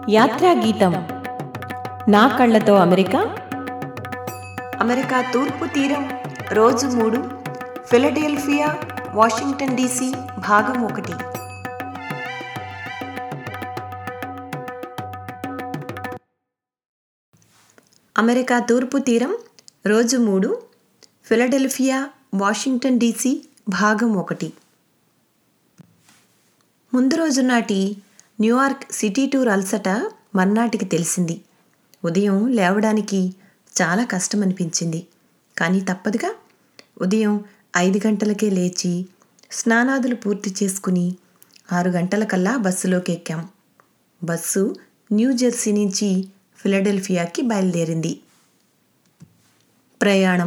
యాత్రా గీతం నా కళ్ళతో అమెరికా అమెరికా తూర్పు తీరం రోజు మూడు ఫిలడెల్ఫియా వాషింగ్టన్ డీసీ భాగం ఒకటి అమెరికా తూర్పు తీరం రోజు మూడు ఫిలడెల్ఫియా వాషింగ్టన్ డీసీ భాగం ఒకటి ముందు రోజు నాటి న్యూయార్క్ సిటీ టూర్ అలసట మర్నాటికి తెలిసింది ఉదయం లేవడానికి చాలా కష్టం అనిపించింది కానీ తప్పదుగా ఉదయం ఐదు గంటలకే లేచి స్నానాదులు పూర్తి చేసుకుని ఆరు గంటలకల్లా బస్సులోకి ఎక్కాం బస్సు న్యూ జెర్సీ నుంచి ఫిలడెల్ఫియాకి బయలుదేరింది ప్రయాణం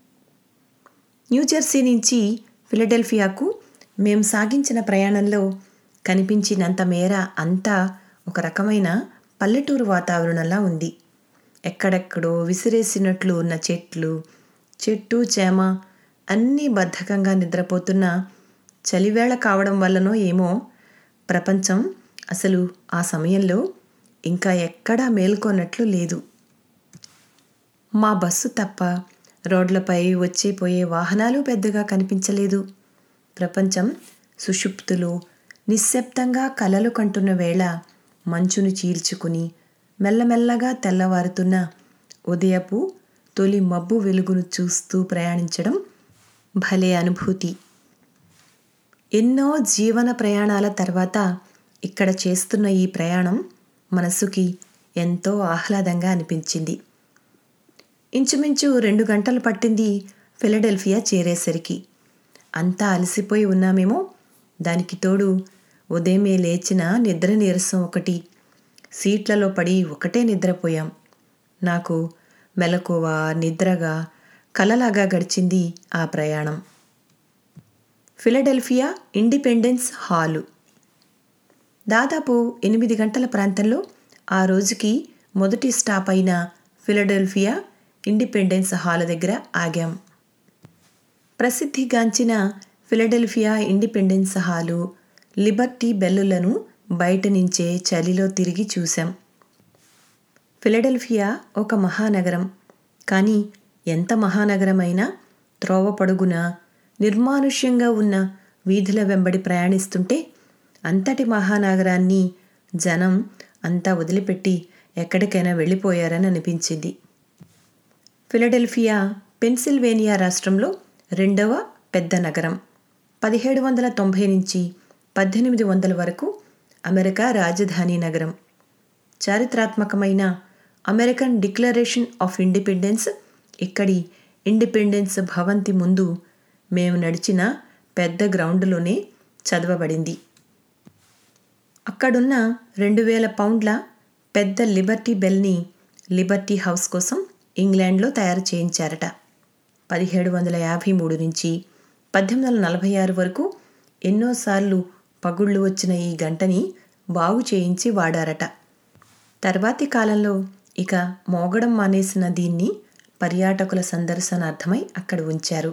న్యూజెర్సీ నుంచి ఫిలడెల్ఫియాకు మేము సాగించిన ప్రయాణంలో కనిపించినంత మేర అంతా ఒక రకమైన పల్లెటూరు వాతావరణంలా ఉంది ఎక్కడెక్కడో విసిరేసినట్లు ఉన్న చెట్లు చెట్టు చేమ అన్నీ బద్ధకంగా నిద్రపోతున్న చలివేళ కావడం వల్లనో ఏమో ప్రపంచం అసలు ఆ సమయంలో ఇంకా ఎక్కడా మేల్కొన్నట్లు లేదు మా బస్సు తప్ప రోడ్లపై వచ్చే పోయే వాహనాలు పెద్దగా కనిపించలేదు ప్రపంచం సుషుప్తులు నిశ్శబ్దంగా కలలు కంటున్న వేళ మంచును చీల్చుకుని మెల్లమెల్లగా తెల్లవారుతున్న ఉదయపు తొలి మబ్బు వెలుగును చూస్తూ ప్రయాణించడం భలే అనుభూతి ఎన్నో జీవన ప్రయాణాల తర్వాత ఇక్కడ చేస్తున్న ఈ ప్రయాణం మనసుకి ఎంతో ఆహ్లాదంగా అనిపించింది ఇంచుమించు రెండు గంటలు పట్టింది ఫిలడెల్ఫియా చేరేసరికి అంతా అలసిపోయి ఉన్నామేమో దానికి తోడు ఉదయమే లేచిన నిద్ర నీరసం ఒకటి సీట్లలో పడి ఒకటే నిద్రపోయాం నాకు మెలకువ నిద్రగా కలలాగా గడిచింది ఆ ప్రయాణం ఫిలడెల్ఫియా ఇండిపెండెన్స్ హాలు దాదాపు ఎనిమిది గంటల ప్రాంతంలో ఆ రోజుకి మొదటి స్టాప్ అయిన ఫిలడెల్ఫియా ఇండిపెండెన్స్ హాల్ దగ్గర ఆగాం ప్రసిద్ధిగాంచిన ఫిలడెల్ఫియా ఇండిపెండెన్స్ హాలు లిబర్టీ బెల్లులను బయట నుంచే చలిలో తిరిగి చూశాం ఫిలడెల్ఫియా ఒక మహానగరం కానీ ఎంత మహానగరమైనా త్రోవ పొడుగున నిర్మానుష్యంగా ఉన్న వీధుల వెంబడి ప్రయాణిస్తుంటే అంతటి మహానగరాన్ని జనం అంతా వదిలిపెట్టి ఎక్కడికైనా వెళ్ళిపోయారని అనిపించింది ఫిలడెల్ఫియా పెన్సిల్వేనియా రాష్ట్రంలో రెండవ పెద్ద నగరం పదిహేడు వందల తొంభై నుంచి పద్దెనిమిది వందల వరకు అమెరికా రాజధాని నగరం చారిత్రాత్మకమైన అమెరికన్ డిక్లరేషన్ ఆఫ్ ఇండిపెండెన్స్ ఇక్కడి ఇండిపెండెన్స్ భవంతి ముందు మేము నడిచిన పెద్ద గ్రౌండ్లోనే చదవబడింది అక్కడున్న రెండు వేల పౌండ్ల పెద్ద లిబర్టీ బెల్ని లిబర్టీ హౌస్ కోసం ఇంగ్లాండ్లో తయారు చేయించారట పదిహేడు వందల యాభై మూడు నుంచి పద్దెనిమిది వందల నలభై ఆరు వరకు ఎన్నోసార్లు పగుళ్ళు వచ్చిన ఈ గంటని బాగు చేయించి వాడారట తర్వాతి కాలంలో ఇక మోగడం మానేసిన దీన్ని పర్యాటకుల సందర్శనార్థమై అక్కడ ఉంచారు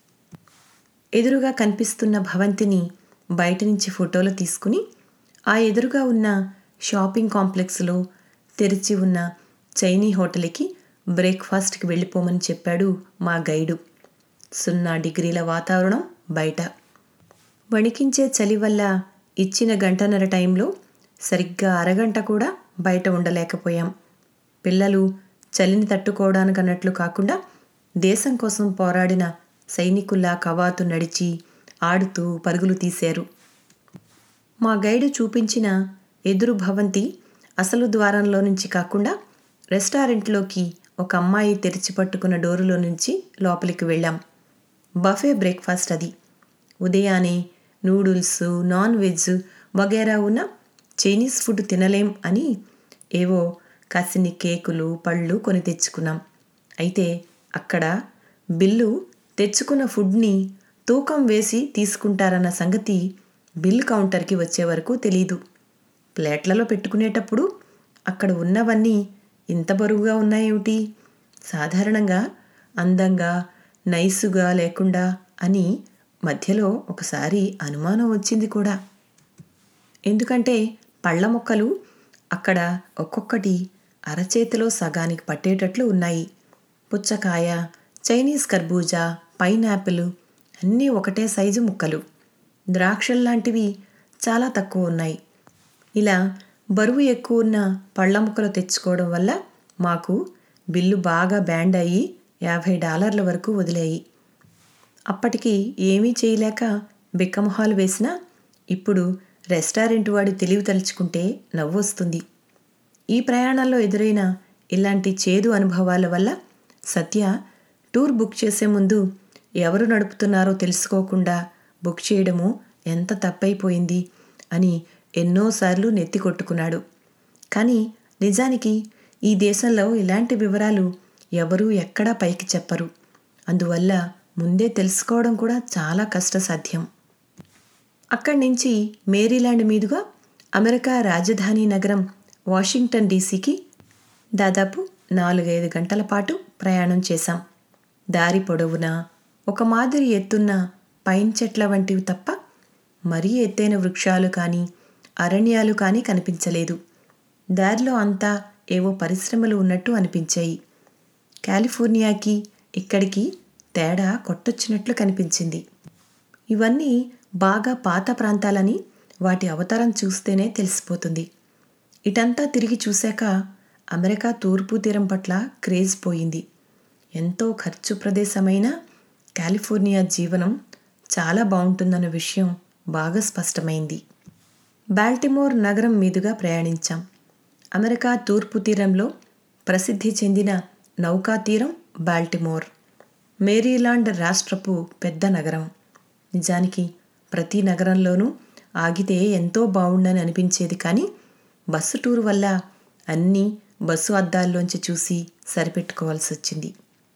ఎదురుగా కనిపిస్తున్న భవంతిని బయట నుంచి ఫోటోలు తీసుకుని ఆ ఎదురుగా ఉన్న షాపింగ్ కాంప్లెక్స్లో తెరిచి ఉన్న చైనీ హోటల్కి బ్రేక్ఫాస్ట్కి వెళ్ళిపోమని చెప్పాడు మా గైడు సున్నా డిగ్రీల వాతావరణం బయట వణికించే చలి వల్ల ఇచ్చిన గంటన్నర టైంలో సరిగ్గా అరగంట కూడా బయట ఉండలేకపోయాం పిల్లలు చలిని తట్టుకోవడానికి అన్నట్లు కాకుండా దేశం కోసం పోరాడిన సైనికుల్లా కవాతు నడిచి ఆడుతూ పరుగులు తీశారు మా గైడు చూపించిన ఎదురు భవంతి అసలు ద్వారంలో నుంచి కాకుండా రెస్టారెంట్లోకి ఒక అమ్మాయి తెరిచి పట్టుకున్న డోరులో నుంచి లోపలికి వెళ్ళాం బఫే బ్రేక్ఫాస్ట్ అది ఉదయాన్నే నూడిల్స్ నాన్ వెజ్ వగేరా ఉన్న చైనీస్ ఫుడ్ తినలేం అని ఏవో కాసిని కేకులు పళ్ళు కొని తెచ్చుకున్నాం అయితే అక్కడ బిల్లు తెచ్చుకున్న ఫుడ్ని తూకం వేసి తీసుకుంటారన్న సంగతి బిల్ కౌంటర్కి వచ్చే వరకు తెలీదు ప్లేట్లలో పెట్టుకునేటప్పుడు అక్కడ ఉన్నవన్నీ ఇంత బరువుగా ఉన్నాయేమిటి సాధారణంగా అందంగా నైసుగా లేకుండా అని మధ్యలో ఒకసారి అనుమానం వచ్చింది కూడా ఎందుకంటే పళ్ళ మొక్కలు అక్కడ ఒక్కొక్కటి అరచేతిలో సగానికి పట్టేటట్లు ఉన్నాయి పుచ్చకాయ చైనీస్ కర్బూజా పైనాపిల్ అన్నీ ఒకటే సైజు ముక్కలు ద్రాక్షల్లాంటివి చాలా తక్కువ ఉన్నాయి ఇలా బరువు ఎక్కువ ఉన్న పళ్ళ ముక్కలు తెచ్చుకోవడం వల్ల మాకు బిల్లు బాగా బ్యాండ్ అయ్యి యాభై డాలర్ల వరకు వదిలాయి అప్పటికి ఏమీ చేయలేక బిక్కమొహాలు వేసినా ఇప్పుడు రెస్టారెంట్ వాడు తెలివి తలుచుకుంటే నవ్వొస్తుంది ఈ ప్రయాణంలో ఎదురైన ఇలాంటి చేదు అనుభవాల వల్ల సత్య టూర్ బుక్ చేసే ముందు ఎవరు నడుపుతున్నారో తెలుసుకోకుండా బుక్ చేయడము ఎంత తప్పైపోయింది అని ఎన్నోసార్లు నెత్తి కొట్టుకున్నాడు కానీ నిజానికి ఈ దేశంలో ఇలాంటి వివరాలు ఎవరూ ఎక్కడా పైకి చెప్పరు అందువల్ల ముందే తెలుసుకోవడం కూడా చాలా కష్టసాధ్యం అక్కడి నుంచి మేరీలాండ్ మీదుగా అమెరికా రాజధాని నగరం వాషింగ్టన్ డీసీకి దాదాపు నాలుగైదు గంటల పాటు ప్రయాణం చేశాం దారి పొడవునా ఒక మాదిరి ఎత్తున్న పైన్ చెట్ల వంటివి తప్ప మరీ ఎత్తైన వృక్షాలు కానీ అరణ్యాలు కానీ కనిపించలేదు దారిలో అంతా ఏవో పరిశ్రమలు ఉన్నట్టు అనిపించాయి కాలిఫోర్నియాకి ఇక్కడికి తేడా కొట్టొచ్చినట్లు కనిపించింది ఇవన్నీ బాగా పాత ప్రాంతాలని వాటి అవతారం చూస్తేనే తెలిసిపోతుంది ఇటంతా తిరిగి చూశాక అమెరికా తూర్పు తీరం పట్ల క్రేజ్ పోయింది ఎంతో ఖర్చు ప్రదేశమైన కాలిఫోర్నియా జీవనం చాలా బాగుంటుందన్న విషయం బాగా స్పష్టమైంది బాల్టిమోర్ నగరం మీదుగా ప్రయాణించాం అమెరికా తూర్పు తీరంలో ప్రసిద్ధి చెందిన నౌకా తీరం బాల్టిమోర్ మేరీలాండ్ రాష్ట్రపు పెద్ద నగరం నిజానికి ప్రతి నగరంలోనూ ఆగితే ఎంతో బాగుండని అనిపించేది కానీ బస్సు టూర్ వల్ల అన్నీ బస్సు అద్దాల్లోంచి చూసి సరిపెట్టుకోవాల్సి వచ్చింది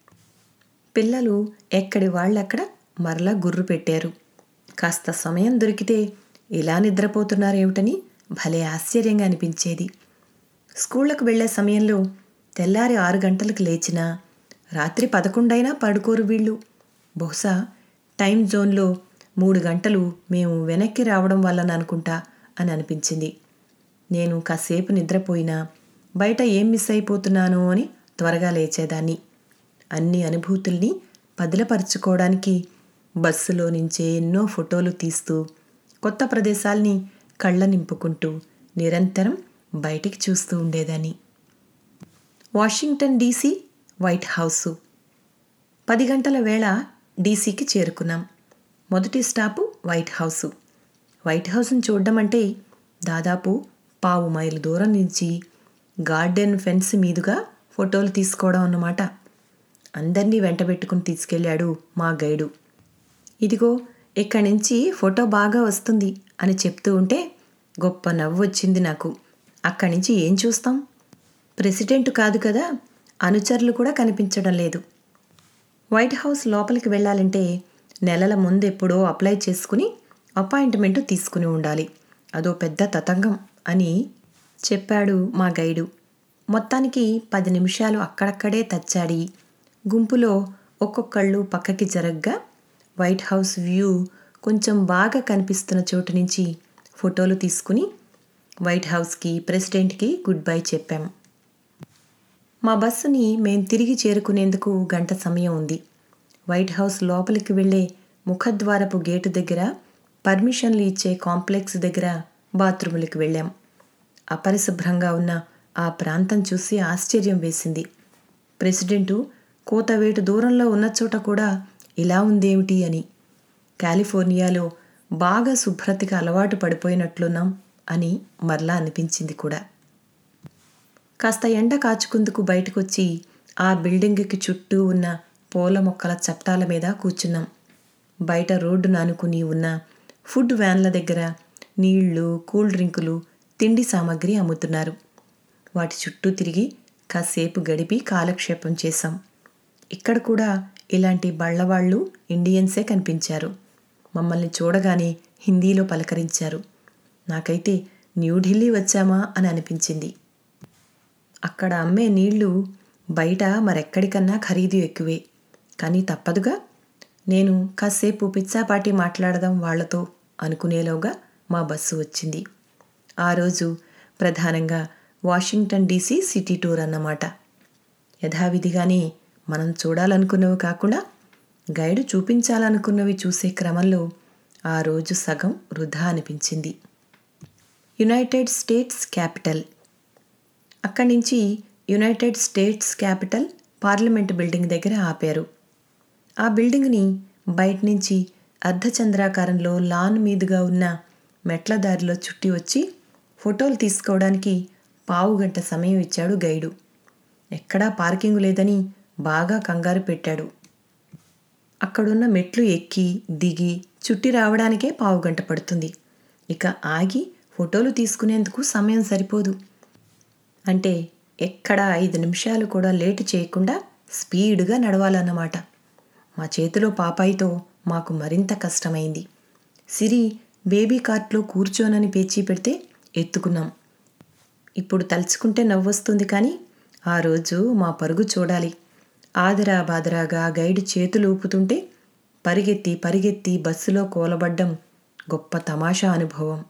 పిల్లలు ఎక్కడి వాళ్ళక్కడ మరలా గుర్రు పెట్టారు కాస్త సమయం దొరికితే ఇలా నిద్రపోతున్నారేమిటని భలే ఆశ్చర్యంగా అనిపించేది స్కూళ్ళకు వెళ్ళే సమయంలో తెల్లారి ఆరు గంటలకు లేచినా రాత్రి పదకొండైనా పడుకోరు వీళ్ళు బహుశా టైం జోన్లో మూడు గంటలు మేము వెనక్కి రావడం వలన అనుకుంటా అని అనిపించింది నేను కాసేపు నిద్రపోయినా బయట ఏం మిస్ అయిపోతున్నానో అని త్వరగా లేచేదాన్ని అన్ని అనుభూతుల్ని పదిలపరుచుకోవడానికి బస్సులో నుంచే ఎన్నో ఫోటోలు తీస్తూ కొత్త ప్రదేశాల్ని కళ్ళ నింపుకుంటూ నిరంతరం బయటికి చూస్తూ ఉండేదాన్ని వాషింగ్టన్ డీసీ వైట్ హౌసు పది గంటల వేళ డీసీకి చేరుకున్నాం మొదటి స్టాపు వైట్ హౌసు వైట్ హౌస్ని చూడడం అంటే దాదాపు పావు మైలు దూరం నుంచి గార్డెన్ ఫెన్స్ మీదుగా ఫోటోలు తీసుకోవడం అన్నమాట అందరినీ వెంటబెట్టుకుని తీసుకెళ్ళాడు మా గైడు ఇదిగో ఇక్కడి నుంచి ఫోటో బాగా వస్తుంది అని చెప్తూ ఉంటే గొప్ప నవ్వు వచ్చింది నాకు అక్కడి నుంచి ఏం చూస్తాం ప్రెసిడెంట్ కాదు కదా అనుచరులు కూడా కనిపించడం లేదు వైట్ హౌస్ లోపలికి వెళ్ళాలంటే నెలల ముందు ఎప్పుడో అప్లై చేసుకుని అపాయింట్మెంట్ తీసుకుని ఉండాలి అదో పెద్ద తతంగం అని చెప్పాడు మా గైడు మొత్తానికి పది నిమిషాలు అక్కడక్కడే తచ్చాడి గుంపులో ఒక్కొక్కళ్ళు పక్కకి జరగ్గా వైట్ హౌస్ వ్యూ కొంచెం బాగా కనిపిస్తున్న చోటు నుంచి ఫోటోలు తీసుకుని వైట్ హౌస్కి ప్రెసిడెంట్కి గుడ్ బై చెప్పాం మా బస్సుని మేం తిరిగి చేరుకునేందుకు గంట సమయం ఉంది వైట్ హౌస్ లోపలికి వెళ్ళే ముఖద్వారపు గేటు దగ్గర పర్మిషన్లు ఇచ్చే కాంప్లెక్స్ దగ్గర బాత్రూములకు వెళ్ళాం అపరిశుభ్రంగా ఉన్న ఆ ప్రాంతం చూసి ఆశ్చర్యం వేసింది ప్రెసిడెంటు కోతవేటు దూరంలో ఉన్న చోట కూడా ఇలా ఉందేమిటి అని కాలిఫోర్నియాలో బాగా శుభ్రతకి అలవాటు పడిపోయినట్లున్నాం అని మరలా అనిపించింది కూడా కాస్త ఎండ కాచుకుందుకు బయటకొచ్చి ఆ బిల్డింగ్కి చుట్టూ ఉన్న పూల మొక్కల చట్టాల మీద కూర్చున్నాం బయట రోడ్డు నానుకుని ఉన్న ఫుడ్ వ్యాన్ల దగ్గర నీళ్లు కూల్ డ్రింకులు తిండి సామాగ్రి అమ్ముతున్నారు వాటి చుట్టూ తిరిగి కాసేపు గడిపి కాలక్షేపం చేశాం ఇక్కడ కూడా ఇలాంటి బళ్ళవాళ్ళు ఇండియన్సే కనిపించారు మమ్మల్ని చూడగానే హిందీలో పలకరించారు నాకైతే న్యూఢిల్లీ వచ్చామా అని అనిపించింది అక్కడ అమ్మే నీళ్లు బయట మరెక్కడికన్నా ఖరీదు ఎక్కువే కానీ తప్పదుగా నేను కాసేపు పిచ్చాపాటి మాట్లాడదాం వాళ్లతో అనుకునేలోగా మా బస్సు వచ్చింది ఆ రోజు ప్రధానంగా వాషింగ్టన్ డీసీ సిటీ టూర్ అన్నమాట యథావిధిగానే మనం చూడాలనుకున్నవి కాకుండా గైడు చూపించాలనుకున్నవి చూసే క్రమంలో ఆ రోజు సగం వృధా అనిపించింది యునైటెడ్ స్టేట్స్ క్యాపిటల్ అక్కడి నుంచి United States Capitol parliament building దగ్గర ఆపారు ఆ బిల్డింగ్ని బయట నుంచి అర్ధచంద్రాకారంలో లాన్ మీదుగా ఉన్న మెట్ల దారిలో చుట్టి వచ్చి ఫోటోలు తీసుకోవడానికి పావు గంట సమయం ఇచ్చాడు గైడు ఎక్కడా పార్కింగ్ లేదని బాగా కంగారు పెట్టాడు అక్కడున్న మెట్లు ఎక్కి దిగి చుట్టి రావడానికే పావు గంట పడుతుంది ఇక ఆగి ఫోటోలు తీసుకునేందుకు సమయం సరిపోదు అంటే ఎక్కడ ఐదు నిమిషాలు కూడా లేటు చేయకుండా స్పీడ్గా నడవాలన్నమాట మా చేతిలో పాపాయితో మాకు మరింత కష్టమైంది సిరి బేబీ కార్ట్లో కూర్చోనని పేచీ పెడితే ఎత్తుకున్నాం ఇప్పుడు తలుచుకుంటే నవ్వొస్తుంది కానీ ఆ రోజు మా పరుగు చూడాలి ఆదరా బాదరాగా గైడ్ చేతులు ఊపుతుంటే పరిగెత్తి పరిగెత్తి బస్సులో కూలబడ్డం గొప్ప తమాషా అనుభవం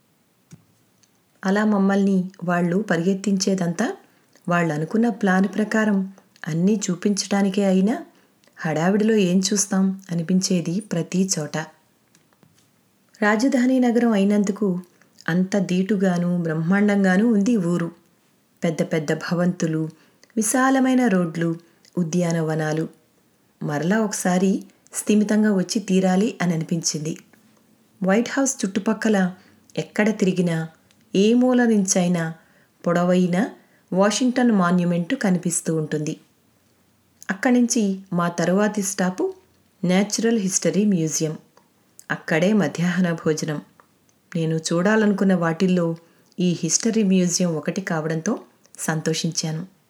అలా మమ్మల్ని వాళ్ళు పరిగెత్తించేదంతా వాళ్ళు అనుకున్న ప్లాన్ ప్రకారం అన్నీ చూపించడానికే అయినా హడావిడిలో ఏం చూస్తాం అనిపించేది ప్రతి చోట రాజధాని నగరం అయినందుకు అంత దీటుగాను బ్రహ్మాండంగానూ ఉంది ఊరు పెద్ద పెద్ద భవంతులు విశాలమైన రోడ్లు ఉద్యానవనాలు మరలా ఒకసారి స్థిమితంగా వచ్చి తీరాలి అని అనిపించింది వైట్ హౌస్ చుట్టుపక్కల ఎక్కడ తిరిగినా ఏ మూల నుంచైనా పొడవైన వాషింగ్టన్ మాన్యుమెంటు కనిపిస్తూ ఉంటుంది అక్కడి నుంచి మా తరువాతి స్టాపు న్యాచురల్ హిస్టరీ మ్యూజియం అక్కడే మధ్యాహ్న భోజనం నేను చూడాలనుకున్న వాటిల్లో ఈ హిస్టరీ మ్యూజియం ఒకటి కావడంతో సంతోషించాను